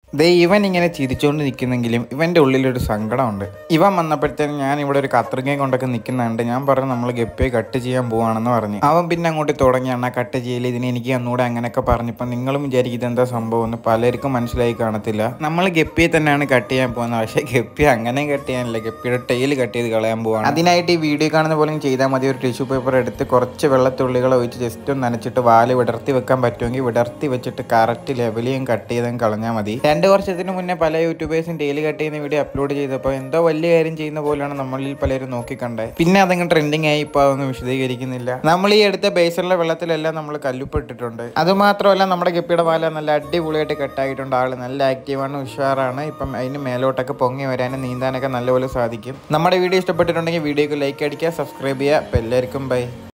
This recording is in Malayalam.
ദേ ഇവൻ ഇങ്ങനെ ചിരിച്ചുകൊണ്ട് നിൽക്കുന്നെങ്കിലും ഇവൻ്റെ ഉള്ളിലൊരു സങ്കടമുണ്ട് ഇവൻ വന്നപ്പോഴത്തേനും ഞാൻ ഇവിടെ ഒരു കത്രികയും കൊണ്ടൊക്കെ നിൽക്കുന്നുണ്ട് ഞാൻ പറഞ്ഞു നമ്മൾ ഗപ്പിയെ കട്ട് ചെയ്യാൻ പോവാണെന്ന് പറഞ്ഞു അവൻ പിന്നെ അങ്ങോട്ട് തുടങ്ങി അണ്ണാ കട്ട് ചെയ്യില്ല ഇതിന് എനിക്ക് അന്നൂടെ അങ്ങനെയൊക്കെ പറഞ്ഞപ്പോൾ നിങ്ങളും വിചാരിക്കും ഇതെന്താ സംഭവം എന്ന് പലർക്കും മനസ്സിലായി കാണത്തില്ല നമ്മൾ ഗപ്പിയെ തന്നെയാണ് കട്ട് ചെയ്യാൻ പോകുന്നത് പക്ഷേ ഗപ്പി അങ്ങനെ കട്ട് ചെയ്യാനില്ല ഗപ്പിയുടെ ടെയിൽ കട്ട് ചെയ്ത് കളയാൻ പോവാണ് അതിനായിട്ട് ഈ വീഡിയോ കാണുന്ന പോലെ ചെയ്താൽ മതി ഒരു ടിഷ്യൂ പേപ്പർ എടുത്ത് കുറച്ച് വെള്ളത്തുള്ളികൾ ഒഴിച്ച് ജസ്റ്റ് ഒന്ന് നനച്ചിട്ട് വാല് വിടർത്തി വെക്കാൻ പറ്റുമെങ്കിൽ വിടർത്തി വെച്ചിട്ട് കറക്റ്റ് ലെവലിയും കട്ട് ചെയ്തും കളഞ്ഞാൽ മതി രണ്ട് വർഷത്തിന് മുന്നേ പല യൂട്യൂബേഴ്സും ഡെയിലി കട്ട് ചെയ്യുന്ന വീഡിയോ അപ്ലോഡ് ചെയ്തപ്പോൾ എന്തോ വലിയ കാര്യം ചെയ്യുന്ന പോലെയാണ് നമ്മളിൽ പലരും നോക്കിക്കണ്ടത് പിന്നെ അതങ്ങ് ട്രെൻഡിങ് ആയി ഇപ്പോൾ അതൊന്നും വിശദീകരിക്കുന്നില്ല നമ്മൾ ഈ എടുത്ത ബേസിലുള്ള വെള്ളത്തിലെല്ലാം നമ്മൾ കല്ലുപ്പ് ഇട്ടിട്ടുണ്ട് അതുമാത്രമല്ല നമ്മുടെ ഗപ്പിയുടെ വാല നല്ല അടിപൊളിയായിട്ട് കട്ടായിട്ടുണ്ട് ആള് നല്ല ആക്റ്റീവാണ് ഉഷാറാണ് ഇപ്പം അതിന് മേലോട്ടൊക്കെ പൊങ്ങി വരാനും നീന്താനൊക്കെ നല്ലപോലെ സാധിക്കും നമ്മുടെ വീഡിയോ ഇഷ്ടപ്പെട്ടിട്ടുണ്ടെങ്കിൽ വീഡിയോക്ക് ലൈക്ക് അടിക്കുക സബ്സ്ക്രൈബ് ചെയ്യുക അപ്പോൾ എല്ലാവർക്കും ബൈ